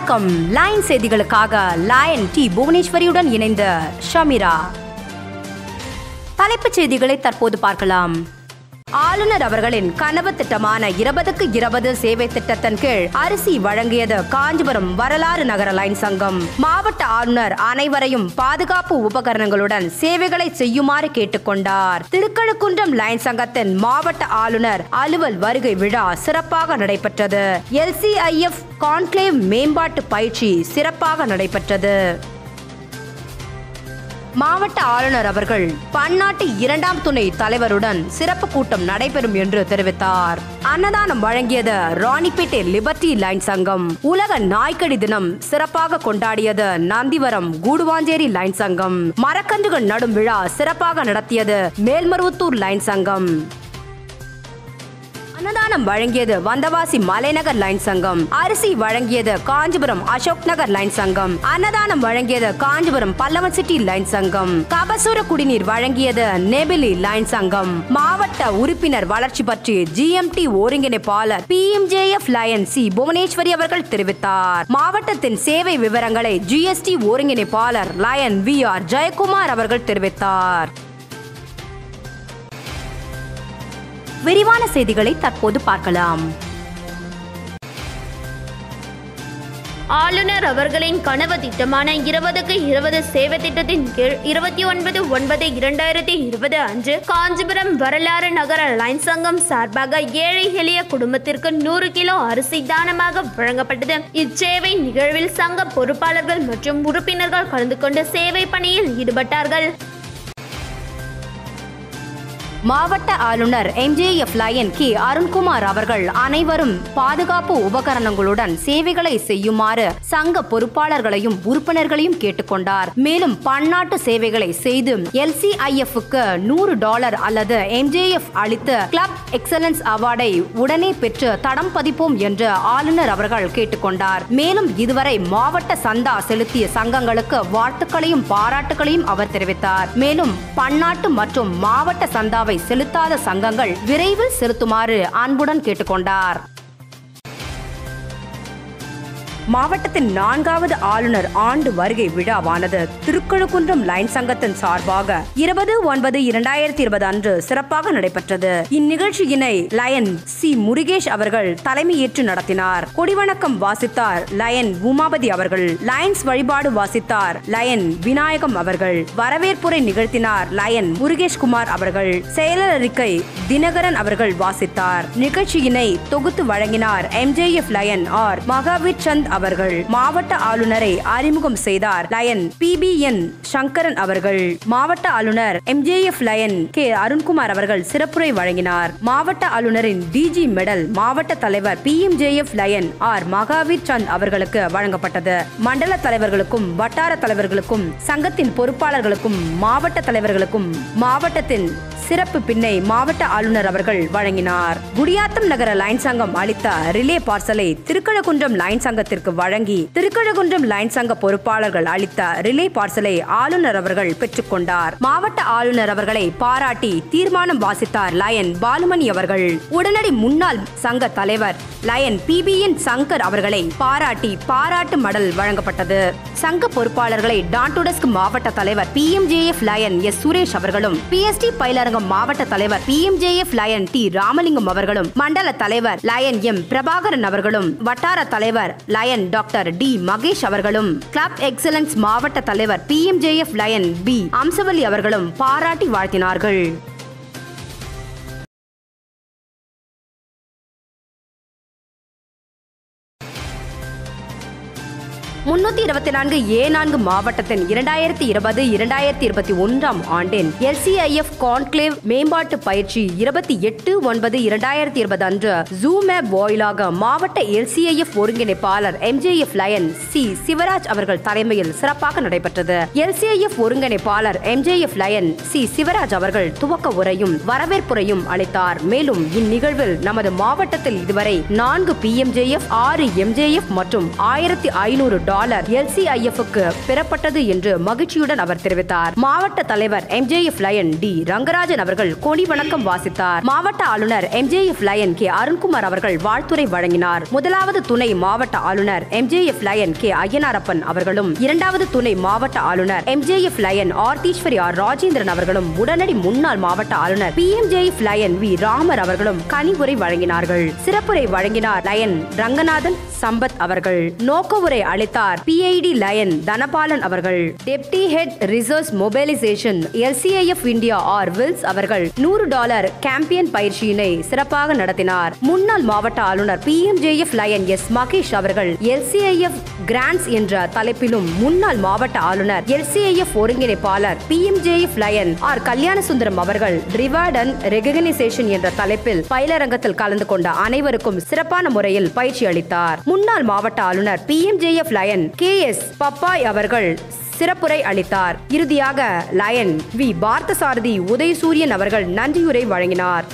வணக்கம் லைன் செய்திகளுக்காக line D புவனேஸ்வரியுடன் இணைந்த ஷமிரா தலைப்புச் செய்திகளை தற்போது பார்க்கலாம் ஆளுநர் அவர்களின் கனவு திட்டமான இருபதுக்கு இருபது சேவை திட்டத்தின் கீழ் அரிசி வழங்கியது காஞ்சிபுரம் வரலாறு நகர லைன் சங்கம் மாவட்ட ஆளுநர் அனைவரையும் பாதுகாப்பு உபகரணங்களுடன் சேவைகளை செய்யுமாறு கேட்டுக்கொண்டார் திருக்கழுக்குன்றம் லைன் சங்கத்தின் மாவட்ட ஆளுநர் அலுவல் வருகை விழா சிறப்பாக நடைபெற்றது எல்சிஐஎஃப் கான்க்ளேவ் மேம்பாட்டு பயிற்சி சிறப்பாக நடைபெற்றது மாவட்ட ஆளுநர் அவர்கள் பன்னாட்டு இரண்டாம் துணை தலைவருடன் சிறப்பு கூட்டம் நடைபெறும் என்று தெரிவித்தார் அன்னதானம் வழங்கியது ராணிப்பேட்டை லிபர்டி லைன் சங்கம் உலக நாய்க்கடி தினம் சிறப்பாக கொண்டாடியது நந்திவரம் கூடுவாஞ்சேரி லைன் சங்கம் மரக்கன்றுகள் நடும் விழா சிறப்பாக நடத்தியது மேல்மருவத்தூர் லைன் சங்கம் அன்னதானம் வழங்கியது வந்தவாசி மலைநகர் லைன் சங்கம் அரிசி வழங்கியது காஞ்சிபுரம் அசோக் நகர் லைன் சங்கம் அன்னதானம் வழங்கியது காஞ்சிபுரம் பல்லவன் சிட்டி லைன் சங்கம் கபசுர குடிநீர் வழங்கியது நெபிலி லைன் சங்கம் மாவட்ட உறுப்பினர் வளர்ச்சி பற்றி ஜிஎம்டி ஒருங்கிணைப்பாளர் பிஎம்ஜேஎஃப் லயன் சி புவனேஸ்வரி அவர்கள் தெரிவித்தார் மாவட்டத்தின் சேவை விவரங்களை ஜிஎஸ்டி ஒருங்கிணைப்பாளர் லயன் வி ஆர் ஜெயக்குமார் அவர்கள் தெரிவித்தார் விரிவான செய்திகளை தற்போது பார்க்கலாம் ஆளுநர் அவர்களின் கனவு திட்டமான இருபதுக்கு இருபது சேவை திட்டத்தின் கீழ் இருபத்தி ஒன்பது ஒன்பது இரண்டாயிரத்தி இருபது அன்று காஞ்சிபுரம் வரலாறு நகர லைன் சங்கம் சார்பாக ஏழை எளிய குடும்பத்திற்கு நூறு கிலோ அரிசி தானமாக வழங்கப்பட்டது இச்சேவை நிகழ்வில் சங்க பொறுப்பாளர்கள் மற்றும் உறுப்பினர்கள் கலந்து கொண்டு சேவை பணியில் ஈடுபட்டார்கள் மாவட்ட ஆளுநர் எம்ஜேஎஃப் லயன் கே அருண்குமார் அவர்கள் அனைவரும் பாதுகாப்பு உபகரணங்களுடன் சேவைகளை செய்யுமாறு சங்க பொறுப்பாளர்களையும் உறுப்பினர்களையும் கேட்டுக்கொண்டார் மேலும் பன்னாட்டு சேவைகளை செய்து எல்சிஐஎஃப் க்கு நூறு டாலர் அல்லது எம்ஜேஎஃப் அளித்து கிளப் எக்ஸலன்ஸ் அவார்டை உடனே பெற்று தடம் பதிப்போம் என்று ஆளுநர் அவர்கள் கேட்டுக்கொண்டார் மேலும் இதுவரை மாவட்ட சந்தா செலுத்திய சங்கங்களுக்கு வாழ்த்துக்களையும் பாராட்டுகளையும் அவர் தெரிவித்தார் மேலும் பன்னாட்டு மற்றும் மாவட்ட சந்தாவை செலுத்தாத சங்கங்கள் விரைவில் செலுத்துமாறு அன்புடன் கேட்டுக்கொண்டார் மாவட்டத்தின் நான்காவது ஆளுநர் ஆண்டு வருகை விழாவானது திருக்கழுக்குன்றம் லைன் சங்கத்தின் சார்பாக இருபது ஒன்பது இரண்டாயிரத்தி இருபது அன்று சிறப்பாக நடைபெற்றது இந்நிகழ்ச்சியினை லயன் சி முருகேஷ் அவர்கள் தலைமையேற்று நடத்தினார் கொடிவணக்கம் வாசித்தார் லயன் உமாபதி அவர்கள் லயன்ஸ் வழிபாடு வாசித்தார் லயன் விநாயகம் அவர்கள் வரவேற்புரை நிகழ்த்தினார் லயன் முருகேஷ் குமார் அவர்கள் செயலர் அறிக்கை தினகரன் அவர்கள் வாசித்தார் நிகழ்ச்சியினை தொகுத்து வழங்கினார் MJF lion R Mahaveer Chand அவர்கள் மாவட்ட ஆளுநரை அறிமுகம் செய்தார் லயன் பிபிஎன் சங்கரன் அவர்கள் மாவட்ட ஆளுநர் எம்ஜேஎஃப் லயன் கே அருண்குமார் அவர்கள் சிறப்புரை வழங்கினார் மாவட்ட ஆளுநரின் டிஜி மெடல் மாவட்ட தலைவர் PMJF lion R Mahaveer Chand அவர்களுக்கு வழங்கப்பட்டது மண்டல தலைவர்களுக்கும் வட்டார தலைவர்களுக்கும் சங்கத்தின் பொறுப்பாளர்களுக்கும் மாவட்ட தலைவர்களுக்கும் மாவட்டத்தின் சிறப்பு பின்னை மாவட்ட ஆளுநர் அவர்கள் வழங்கினார் குடியாத்தம் நகர லைன் சங்கம் அளித்த ரிலே பார்சலை திருக்கழகுன்றம் லைன் சங்கத்திற்கு வழங்கி திருக்கழகுன்றம் லைன் சங்க பொறுப்பாளர்கள் அளித்த ரிலே பார்சலை ஆளுநர் அவர்கள் பெற்றுக்கொண்டார் மாவட்ட ஆளுநர் அவர்களை பாராட்டி தீர்மானம் வாசித்தார் லயன் பாலுமணி அவர்கள் உடனடி முன்னாள் சங்க தலைவர் லயன் பிபிஎன் சங்கர் அவர்களை பாராட்டி பாராட்டு மடல் வழங்கப்பட்டது சங்க பொறுப்பாளர்களை டான்டுடஸ்க் மாவட்ட தலைவர் பிஎம்ஜேஎஃப் லயன் எஸ் சுரேஷ் அவர்களும் பிஎஸ்டி பயிலரங்கம் மாவட்ட தலைவர் பிஎம்ஜேஎஃப் லயன் டி ராமலிங்கம் அவர்களும் மண்டல தலைவர் லயன் எம் பிரபாகரன் அவர்களும் வட்டார தலைவர் லயன் டாக்டர் டி மகேஷ் அவர்களும் கிளப் எக்ஸலன்ஸ் மாவட்ட தலைவர் பிஎம்ஜேஎஃப் லயன் பி அம்சவல்லி அவர்களும் பாராட்டி வாழ்த்தினார்கள் முன்னூத்தி இருபத்தி நான்கு ஏ நான்கு மாவட்டத்தின் இரண்டாயிரத்தி இருபது இரண்டாயிரத்தி இருபத்தி ஒன்றாம் ஆண்டின் எல்சிஐஎஃப் கான்க்ளேவ் மேம்பாட்டு பயிற்சி இருபத்தி எட்டு ஒன்பது இரண்டாயிரத்தி இருபது அன்று ஜூம் ஆப் வாயிலாக மாவட்ட எல்சிஐஎஃப் ஒருங்கிணைப்பாளர் எம்ஜேஎஃப் லயன் சி சிவராஜ் அவர்கள் தலைமையில் சிறப்பாக நடைபெற்றது எல்சிஐஎஃப் ஒருங்கிணைப்பாளர் எம்ஜேஎஃப் லயன் சி சிவராஜ் அவர்கள் துவக்க உரையும் வரவேற்புரையும் அளித்தார் மேலும் இந்நிகழ்வில் நமது மாவட்டத்தில் இதுவரை நான்கு பிஎம்ஜேஎஃப் ஆறு எம்ஜேஎஃப் மற்றும் ஆயிரத்தி ஐநூறு டாலர் எல்சிஐஎஃப்க்கு பெறப்பட்டது என்று மகிழ்ச்சியுடன் அவர் தெரிவித்தார் மாவட்ட தலைவர் எம்ஜேஎஃப் லயன் டி ரங்கராஜன் அவர்கள் கொடி வணக்கம் வாசித்தார் மாவட்ட ஆளுநர் எம்ஜேஎஃப் லயன் கே அருண்குமார் அவர்கள் வாழ்த்துரை வழங்கினார் முதலாவது துணை மாவட்ட ஆளுநர் எம்ஜேஎஃப் லயன் கே ஐயனாரப்பன் அவர்களும் இரண்டாவது துணை மாவட்ட ஆளுநர் MJF lion Aartheeswari R Rajendran அவர்களும் உடனடி முன்னாள் மாவட்ட ஆளுநர் P MJF lion V Ramar அவர்களும் கனிவுரை வழங்கினார்கள் சிறப்புரை வழங்கினார் லயன் ரங்கநாதன் சம்பத் அவர்கள் நோக்க உரை அளித்தார் பிஐடி லயன் தனபாலன் அவர்கள் deputy head reserve mobilisation LCIF India R Wills அவர்கள் நூறு டாலர் கேம்பியன் பயிற்சியினை சிறப்பாக நடத்தினார் முன்னாள் மாவட்ட ஆளுநர் P MJF lion S Mahesh அவர்கள் எல்சிஐஎஃப் கிராண்ட்ஸ் என்ற தலைப்பிலும் முன்னாள் மாவட்ட ஆளுநர் எல்சிஐஎஃப் ஒருங்கிணைப்பாளர் பி எம்ஜேஎஃப் லயன் ஆர் கல்யாண சுந்தரம் அவர்கள் ரிவார்ட் அண்ட் ரெகனைசேஷன் என்ற தலைப்பில் பயிலரங்கத்தில் கலந்து கொண்ட அனைவருக்கும் சிறப்பான முறையில் பயிற்சி அளித்தார் முன்னாள் மாவட்ட ஆளுநர் P MJF lion K S Pappai அவர்கள் சிறப்புரை அளித்தார் இறுதியாக லயன் வி பார்த்தசாரதி உதயசூரியன் அவர்கள் நன்றியுரை வழங்கினார்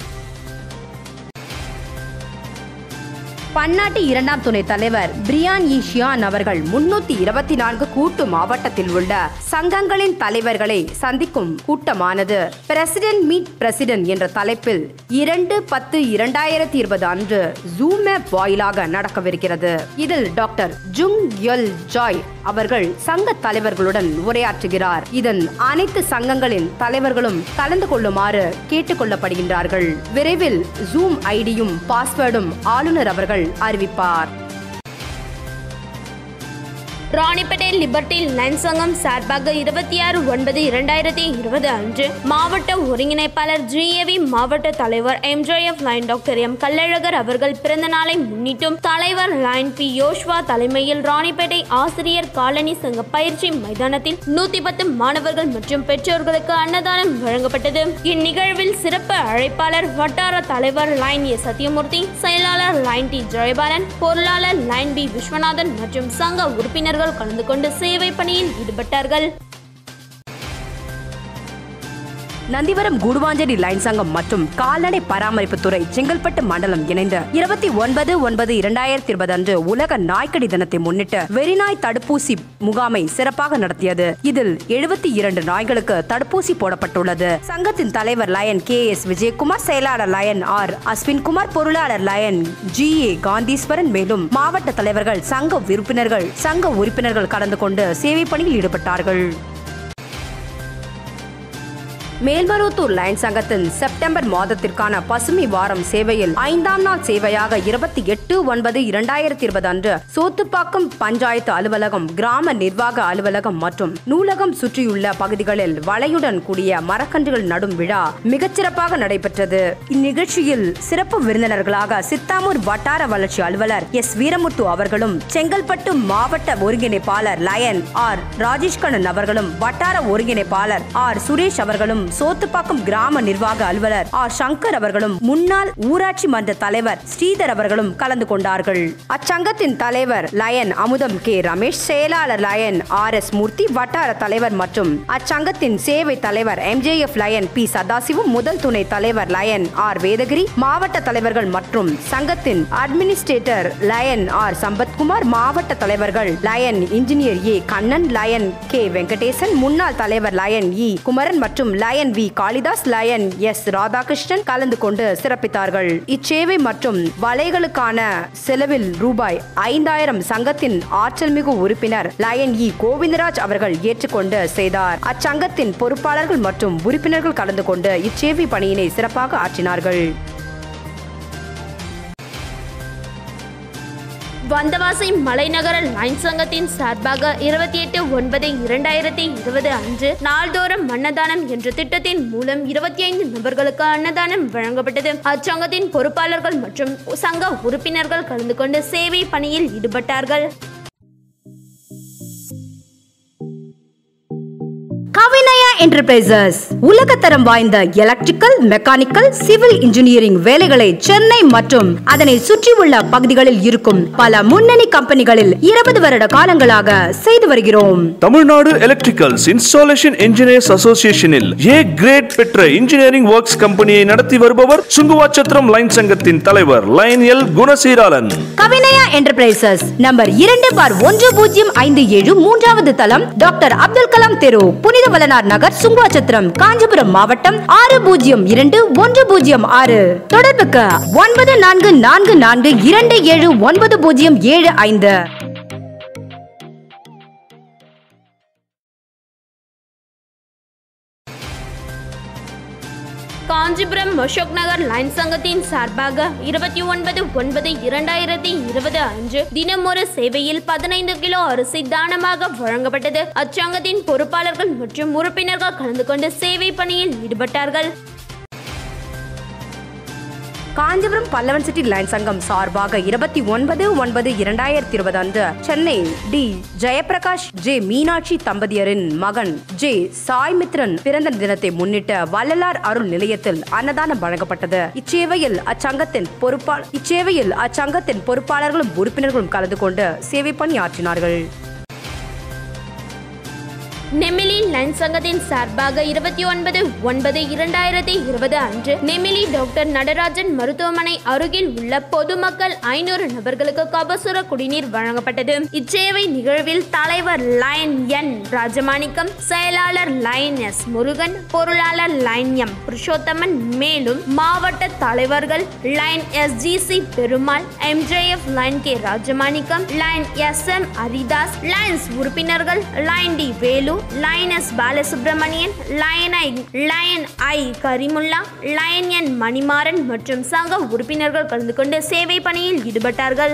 பன்னாட்டு இரண்டாம் துணை தலைவர் பிரியான் இ ஷியான் அவர்கள் முன்னூத்தி இருபத்தி நான்கு கூட்டு மாவட்டத்தில் உள்ள சங்கங்களின் தலைவர்களை சந்திக்கும் கூட்டமானது பிரசிடென்ட் மீட் பிரசிடென்ட் என்ற தலைப்பில் இரண்டு பத்து இரண்டாயிரத்தி இருபது அன்று ஜூம் ஆப் வாயிலாக நடக்கவிருக்கிறது இதில் டாக்டர் ஜுங் யல் ஜாய் அவர்கள் சங்க தலைவர்களுடன் உரையாற்றுகிறார் இதன் அனைத்து சங்கங்களின் தலைவர்களும் கலந்து கொள்ளுமாறு கேட்டுக்கொள்ளப்படுகின்றார்கள் விரைவில் ஜூம் ஐடியும் பாஸ்வேர்டும் ஆளுநர் அவர்கள் அறிவிப்பார் ராணிப்பேட்டை லிபர்டி லைன் சங்கம் சார்பாக இருபத்தி ஆறு ஒன்பது இரண்டாயிரத்தி இருபது அன்று மாவட்ட ஒருங்கிணைப்பாளர் ஜிஏவி மாவட்ட தலைவர் MGF lion doctor M Kallazhagar அவர்கள் பிறந்த நாளை முன்னிட்டும் தலைவர் லைன் பி யோஷ்வா தலைமையில் ராணிப்பேட்டை ஆசிரியர் காலனி சங்க பயிற்சி மைதானத்தில் நூத்தி பத்து மாணவர்கள் மற்றும் பெற்றோர்களுக்கு அன்னதானம் வழங்கப்பட்டது இந்நிகழ்வில் சிறப்பு அழைப்பாளர் வட்டார தலைவர் லைன் ஏ சத்யமூர்த்தி செயலாளர் லைன் டி ஜெயபாலன் பொருளாளர் லைன் பி விஸ்வநாதன் மற்றும் சங்க உறுப்பினர்கள் கலந்து கொண்டு சேவை பணியில் ஈடுபட்டார்கள் நந்திவரம் குடுவாஞ்சேரி லைன் சங்கம் மற்றும் கால்நடை பராமரிப்பு துறை செங்கல்பட்டு மண்டலம் இணைந்து இருபத்தி ஒன்பது ஒன்பது இரண்டாயிரத்தி இருபது அன்று உலக நாய்க்கடி தினத்தை முன்னிட்டு வெறிநாய் தடுப்பூசி முகாமை சிறப்பாக நடத்தியது இதில் எழுபத்தி இரண்டு நாய்களுக்கு தடுப்பூசி போடப்பட்டுள்ளது சங்கத்தின் தலைவர் லயன் கே எஸ் விஜயகுமார் செயலாளர் லயன் ஆர் அஸ்வின்குமார் பொருளாளர் லயன் ஜி ஏ காந்தீஸ்வரன் மேலும் மாவட்ட தலைவர்கள் சங்க உறுப்பினர்கள் சங்க உறுப்பினர்கள் கலந்து கொண்டு சேவை பணியில் ஈடுபட்டார்கள் மேல்மருவத்தூர் லைன் சங்கத்தின் செப்டம்பர் மாதத்திற்கான பசுமை வாரம் சேவையில் ஐந்தாம் நாள் சேவையாக இருபத்தி எட்டு ஒன்பது இரண்டாயிரத்தி இருபது அன்று சோத்துப்பாக்கம் பஞ்சாயத்து அலுவலகம் கிராம நிர்வாக அலுவலகம் மற்றும் நூலகம் சுற்றியுள்ள பகுதிகளில் வலையுடன் கூடிய மரக்கன்றுகள் நடும் விழா மிகச்சிறப்பாக நடைபெற்றது இந்நிகழ்ச்சியில் சிறப்பு விருந்தினர்களாக சித்தாமூர் வட்டார வளர்ச்சி அலுவலர் எஸ் வீரமுத்து அவர்களும் செங்கல்பட்டு மாவட்ட ஒருங்கிணைப்பாளர் லயன் ஆர் ராஜேஷ்கண்ணன் அவர்களும் வட்டார ஒருங்கிணைப்பாளர் ஆர் சுரேஷ் அவர்களும் சோத்துப்பாக்கம் கிராம நிர்வாக அலுவலர் ஆர் சங்கர் அவர்களும் முன்னாள் ஊராட்சி மன்ற தலைவர் ஸ்ரீதர் அவர்களும் கலந்து கொண்டார்கள் அச்சங்கத்தின் தலைவர் லயன் அமுதம் கே ரமேஷ் செயலாளர் லயன் ஆர் எஸ் மூர்த்தி வட்டார தலைவர் மற்றும் அச்சங்கத்தின் சேவை தலைவர் எம்ஜேஎஃப் லயன் பி சதாசிவம் முதல் துணை தலைவர் லயன் ஆர் வேதகிரி மாவட்ட தலைவர்கள் மற்றும் சங்கத்தின் அட்மினிஸ்ட்ரேட்டர் லயன் ஆர் சம்பத்குமார் மாவட்ட தலைவர்கள் lion engineer A Kannan lion K Venkatesan முன்னாள் தலைவர் லயன் இ குமரன் மற்றும் lion V Kalidas lion S Radhakrishnan கலந்து கொண்டு சிறப்பித்தார்கள் இச்சேவை மற்றும் வலைகளுக்கான செலவில் ரூபாய் ஐந்தாயிரம் சங்கத்தின் ஆற்றல் மிகு உறுப்பினர் லயன் இ கோவிந்தராஜ் அவர்கள் ஏற்றுக்கொண்டு செய்தார் அச்சங்கத்தின் பொறுப்பாளர்கள் மற்றும் உறுப்பினர்கள் கலந்து கொண்டு இச்சேவை பணியினை சிறப்பாக ஆற்றினார்கள் வந்தவாசி மலைநகர லைன் சங்கத்தின் சார்பாக இருபத்தி எட்டு ஒன்பது இரண்டாயிரத்தி இருபது அன்று நாள்தோறும் அன்னதானம் என்ற திட்டத்தின் மூலம் இருபத்தி ஐந்து நபர்களுக்கு அன்னதானம் வழங்கப்பட்டது அச்சங்கத்தின் பொறுப்பாளர்கள் மற்றும் சங்க உறுப்பினர்கள் கலந்து கொண்டு சேவை பணியில் ஈடுபட்டார்கள் கவிநய என்டர்பிரைசஸ் உலகத்தரம் வாய்ந்த எலக்ட்ரிக்கல் மெக்கானிக்கல் சிவில் இன்ஜினியரிங் வேலைகளை சென்னை மற்றும் அதனை சுற்றியுள்ள பகுதிகளில் இருக்கும் பல முன்னணி கம்பெனிகளில் இருபது வருட காலங்களாக செய்து வருகிறோம் தமிழ்நாடு எலக்ட்ரிக்கல்ஸ் இன்ஸ்டாலேஷன் இன்ஜினியர்ஸ் அசோசியேஷனில் ஏ கிரேட் பெற்ற இன்ஜினியரிங் ஒர்க்ஸ் கம்பெனியை நடத்தி வருபவர் சுங்குவாச்சத்திரம் லைன் சங்கத்தின் தலைவர் lion L Gunaseelaalan Kavinaya enterprises number இரண்டு பார் ஒன்று பூஜ்ஜியம் ஐந்து ஏழு மூன்றாவது தளம் டாக்டர் அப்துல் கலாம் தெரு புனித வளனார் நகர் சுங்குவாச்சத்திரம் காஞ்சிபுரம் மாவட்டம் ஆறு பூஜ்ஜியம் இரண்டு ஒன்று பூஜ்ஜியம் ஆறு தொடர்புக்கு ஒன்பது நான்கு நான்கு நான்கு இரண்டு ஏழு ஒன்பது பூஜ்ஜியம் ஏழு ஐந்து காஞ்சிபுரம் அசோக் நகர் லைன் சங்கத்தின் சார்பாக இருபத்தி ஒன்பது ஒன்பது இரண்டாயிரத்தி இருபது அன்று தினமொரு சேவையில் பதினைந்து கிலோ அரிசி தானமாக வழங்கப்பட்டது அச்சங்கத்தின் பொறுப்பாளர்கள் மற்றும் உறுப்பினர்கள் கலந்து கொண்டு சேவை பணியில் ஈடுபட்டார்கள் காஞ்சிபுரம் பல்லவன் சிட்டி லைன் சங்கம் சார்பாக இருபத்தி ஒன்பது ஒன்பது இரண்டாயிரத்தி இருபது அன்று சென்னை டி ஜெயபிரகாஷ் ஜே மீனாட்சி தம்பதியரின் மகன் ஜே சாய்மித்ரன் பிறந்த தினத்தை முன்னிட்டு வள்ளலார் அருள் நிலையத்தில் அன்னதானம் வழங்கப்பட்டது இச்சேவையில் அச்சங்கத்தின் பொறுப்பாளர் இச்சேவையில் அச்சங்கத்தின் பொறுப்பாளர்களும் உறுப்பினர்களும் கலந்து கொண்டு சேவை பணியாற்றினார்கள் நெமிலி லைன் சங்கத்தின் சார்பாக இருபத்தி ஒன்பது ஒன்பது இரண்டாயிரத்தி இருபது அன்று நெமிலி டாக்டர் நடராஜன் மருத்துவமனை அருகில் உள்ள பொதுமக்கள் ஐநூறு நபர்களுக்கு கபசுர குடிநீர் வழங்கப்பட்டது இச்சேவை நிகழ்வில் தலைவர் லைன் என் ராஜமாணிக்கம் செயலாளர் லைன் எஸ் முருகன் பொருளாளர் லைன் எம் புருஷோத்தமன் மேலும் மாவட்ட தலைவர்கள் lion S G C Perumal MJF lion K Rajamanickam lion S M Haridas lions உறுப்பினர்கள் lion T Velu lion S Balasubramanian lion I lion I Karimulla lion N Manimaran மற்றும் சங்க உறுப்பினர்கள் கலந்து கொண்டு சேவை பணியில் ஈடுபட்டார்கள்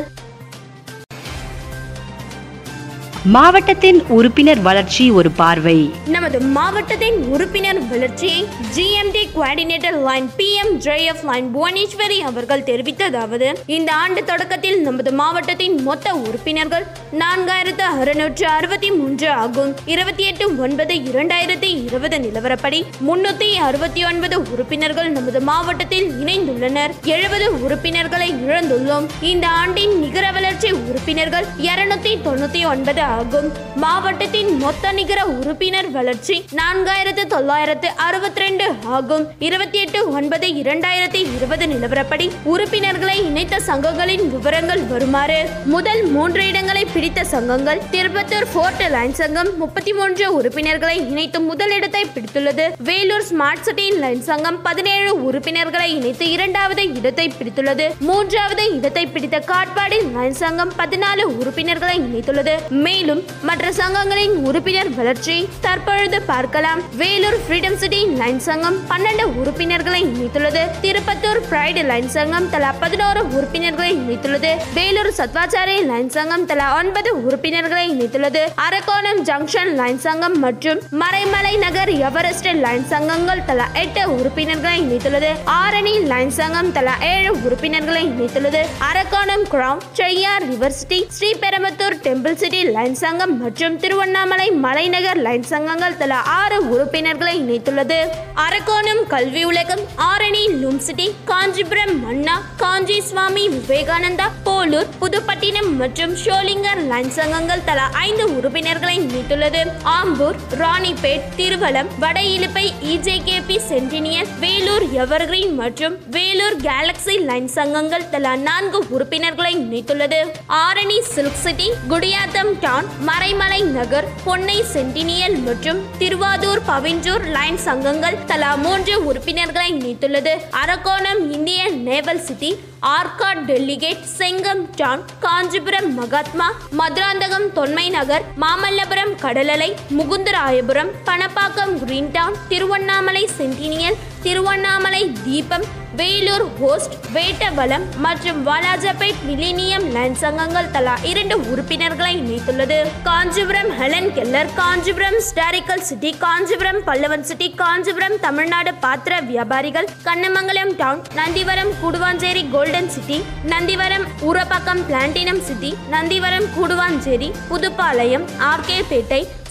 மாவட்டத்தின் உறுப்பினர் வளர்ச்சி ஒரு பார்வை நமது மாவட்டத்தின் உறுப்பினர் வளர்ச்சியை GMT coordinator lion P M JF lion Bhuvaneswari அவர்கள் தெரிவித்ததாவது இந்த ஆண்டு தொடக்கத்தில் நமது மாவட்டத்தின் மொத்த உறுப்பினர்கள் நான்காயிரத்து அறுநூற்று அறுபத்தி மூன்று ஆகும் இருபத்தி எட்டு ஒன்பது இரண்டாயிரத்தி இருபது நிலவரப்படி முன்னூத்தி அறுபத்தி ஒன்பது உறுப்பினர்கள் நமது மாவட்டத்தில் இணைந்துள்ளனர் எழுபது உறுப்பினர்களை இழந்துள்ளோம் இந்த ஆண்டின் நிகர வளர்ச்சி உறுப்பினர்கள் இருநூத்தி தொண்ணூத்தி ஒன்பது ஆகும் மாவட்டத்தின் மொத்த நிகர உறுப்பினர் வளர்ச்சி நான்காயிரத்து தொள்ளாயிரத்து அறுபத்தி ரெண்டு ஆகும் இருபத்தி எட்டு ஒன்பது இரண்டாயிரத்தி இருபது நிலவரப்படி உறுப்பினர்களை இணைத்த சங்கங்களின் விவரங்கள் வருமாறு முதல் மூன்று இடங்களை பிடித்த சங்கங்கள் திருப்பத்தூர் ஃபோர்ட் லைன் சங்கம் முப்பத்தி மூன்று உறுப்பினர்களை இணைத்து முதலிடத்தை பிடித்துள்ளது வேலூர் ஸ்மார்ட் சிட்டி லைன் சங்கம் பதினேழு உறுப்பினர்களை இணைத்து இரண்டாவது இடத்தை பிடித்துள்ளது மூன்றாவது இடத்தை பிடித்த காட்பாடி லைன் சங்கம் பதினாலு உறுப்பினர்களை இணைத்துள்ளது மேலும் மற்ற சங்கங்களின் உறுப்பினர் வளர்ச்சியை தற்பொழுது பார்க்கலாம் வேலூர் ஃப்ரீடம் சிட்டி லைன் சங்கம் பன்னெண்டு உறுப்பினர்களை இணைத்துள்ளது திருப்பத்தூர் பிரைடு லைன் சங்கம் தலா பதினோரு உறுப்பினர்களை இணைத்துள்ளது வேலூர் சத்வாச்சாரி லைன் சங்கம் தலா ஒன்பது உறுப்பினர்களை இணைத்துள்ளது அரக்கோணம் ஜங்ஷன் லைன் சங்கம் மற்றும் மறைமலை நகர் எவரெஸ்ட் லைன் சங்கங்கள் தலா எட்டு உறுப்பினர்களை இணைத்துள்ளது ஆரணி லைன் சங்கம் தலா ஏழு உறுப்பினர்களை இணைத்துள்ளது Arakkonam crown Cheyyar river city Sriperumbudur temple city lion சங்கம் மற்றும் திருவண்ணாமலை மலைநகர் லைன் சங்கங்கள் தலா ஆறு உறுப்பினர்களை இணைத்துள்ளது அரக்கோணம் கல்வி உலகம் ஆரணி லூம் சிட்டி காஞ்சிபுரம் மன்னா காஞ்சி சுவாமி விவேகானந்தா போலூர் புதுப்பட்டினம் மற்றும் ஷோலிங்கர் லைன் சங்கங்கள் தலா ஐந்து உறுப்பினர்களை இணைத்துள்ளது ஆம்பூர் ராணிப்பேட் திருவலம் வட இலுப்பை இஜேகேபி சென்டினியல் வேலூர் எவர்கிரீன் மற்றும் வேலூர் கேலக்ஸி லைன் சங்கங்கள் தலா நான்கு உறுப்பினர்களை இணைத்துள்ளது Arani silk city Gudiyatham town Maraimalai Nagar Ponnai centennial மற்றும் திருவாதூர் பவிஞ்சூர் லைன் சங்கங்கள் தலா மூன்று உறுப்பினர்களை இணைத்துள்ளது Arakkonam Indian naval city Arcot டெல்லிகேட் செங்கம் டவுன் காஞ்சிபுரம் மகாத்மா மதுராந்தகம் தொன்மை நகர் மாமல்லபுரம் கடலலை Mukundarayapuram Panapakkam green town Tiruvannamalai centennial Tiruvannamalai Deepam Vellore host Vettavalam மற்றும் வாலாஜாபேட் மிலினியம் லைன் சங்கங்கள் தலா இரண்டு உறுப்பினர்களை இணைத்துள்ளது Kanchipuram Helen Keller Kanchipuram historical city Kanchipuram Pallavan city Kanchipuram Tamil Nadu பாத்திர வியாபாரிகள் Kannamangalam town Nandivaram Guduvancheri golden city Nandivaram Urapakkam platinum city Nandivaram Guduvancheri Pudupalayam RK Pettai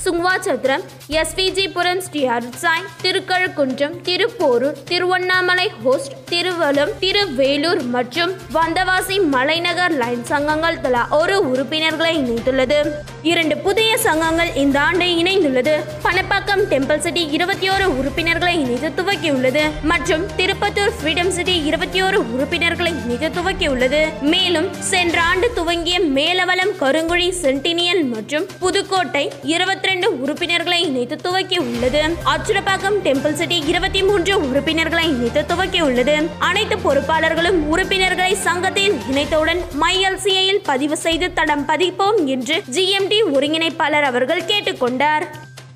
Sunguvarchatram SVGpuram Sri Arutsai Thirukalukundram Thiruporur Tiruvannamalai host Tiruvalam Thiruvelur மற்றும் வந்தவாசி மலைநகர் லைன் சங்கங்கள் தலா ஒரு உறுப்பினர்களை இணைத்துள்ளது இரண்டு புதிய சங்கங்கள் இந்த ஆண்டு இணைந்துள்ளது பணப்பாக்கம் டெம்பிள் சிட்டி இருபத்தி ஓரு உறுப்பினர்களை இணைத்து துவக்கியுள்ளது மற்றும் திருப்பத்தூர் ஃப்ரீடம் சிட்டி இருபத்தி ஓரு உறுப்பினர்களை இணைத்து துவக்கியுள்ளது மேலும் சென்ற ஆண்டு துவங்கிய மேலவலம் கருங்குழி சென்டினியல் மற்றும் புதுக்கோட்டை இருபத்தி ரெண்டு உறுப்பினர்களை இணைத்து துவக்கியுள்ளது அச்சுரப்பாக்கம் டெம்பிள் சிட்டி இருபத்தி மூன்று உறுப்பினர்களை இணைத்து துவக்கியுள்ளது அனைத்து பொறுப்பாளர்களும் உறுப்பினர்களை சங்கத்தில் இணைத்தவுடன் மைஎல்சிஐயில் பதிவு செய்து தடம் பதிப்போம் என்று ஜிஎம்டி ஒருங்கிணைப்பாளர் அவர்கள் கேட்டுக்கொண்டார்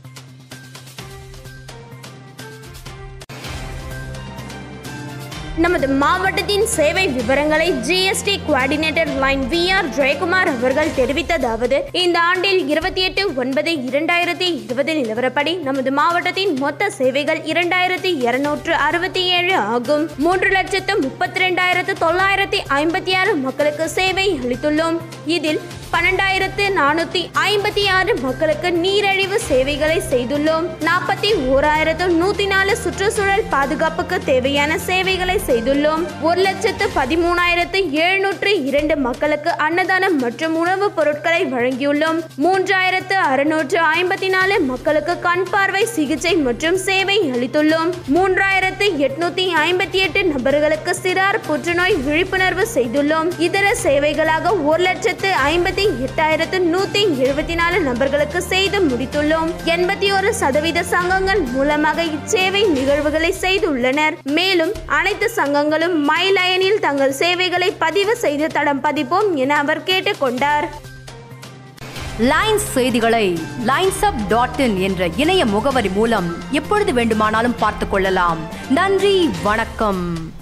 நமது மாவட்டத்தின் சேவை விவரங்களை GST coordinator lion V R Jayakumar அவர்கள் தெரிவித்ததாவது இந்த ஆண்டில் இருபத்தி எட்டு ஒன்பது இரண்டாயிரத்தி இருபது நிலவரப்படி நமது மாவட்டத்தின் மொத்த சேவைகள் இரண்டாயிரத்தி இருநூற்று அறுபத்தி ஏழு ஆகும் மூன்று லட்சத்து முப்பத்தி ரெண்டாயிரத்து தொள்ளாயிரத்தி ஐம்பத்தி ஆறு மக்களுக்கு சேவை அளித்துள்ளோம் இதில் பன்னெண்டாயிரத்து நானூத்தி ஐம்பத்தி ஆறு மக்களுக்கு நீரழிவு சேவைகளை செய்துள்ளோம் நாற்பத்தி ஓராயிரத்து நூத்தி நாலு சுற்றுச்சூழல் பாதுகாப்புக்கு தேவையான சேவைகளை செய்துள்ளோம் ஒரு லட்சத்து பதிமூணாயிரத்து எழுநூற்று இரண்டு மக்களுக்கு அன்னதானம் மற்றும் உணவுப் பொருட்களை வழங்கியுள்ளோம் மூன்றாயிரத்து அறுநூற்று ஐம்பத்தி நாலு மக்களுக்கு கண் பார்வை சிகிச்சை மற்றும் சேவை அளித்துள்ளோம் மூன்றாயிரத்து எட்நூத்தி ஐம்பத்தி எட்டு நபர்களுக்கு சிறார் புற்றுநோய் விழிப்புணர்வு செய்துள்ளோம் இதர சேவைகளாக ஒரு லட்சத்து ஐம்பத்தி எட்டாயிரத்து நூத்தி எழுபத்தி நாலு நபர்களுக்கு செய்து முடித்துள்ளோம் எண்பத்தி ஒரு சதவீத சங்கங்கள் மூலமாக இச்சேவை நிகழ்வுகளை செய்துள்ளனர் மேலும் அனைத்து சங்கங்களும் மை லயனில் தங்கள் சேவைகளை பதிவு செய்து தடம் பதிப்போம் என அவர் கேட்டுக்கொண்டார் லைன்ஸ் செய்திகளை லைன்ஸ் அப் டாட் இன் என்ற இணைய முகவரி மூலம் எப்பொழுது வேண்டுமானாலும் பார்த்துக் கொள்ளலாம் நன்றி வணக்கம்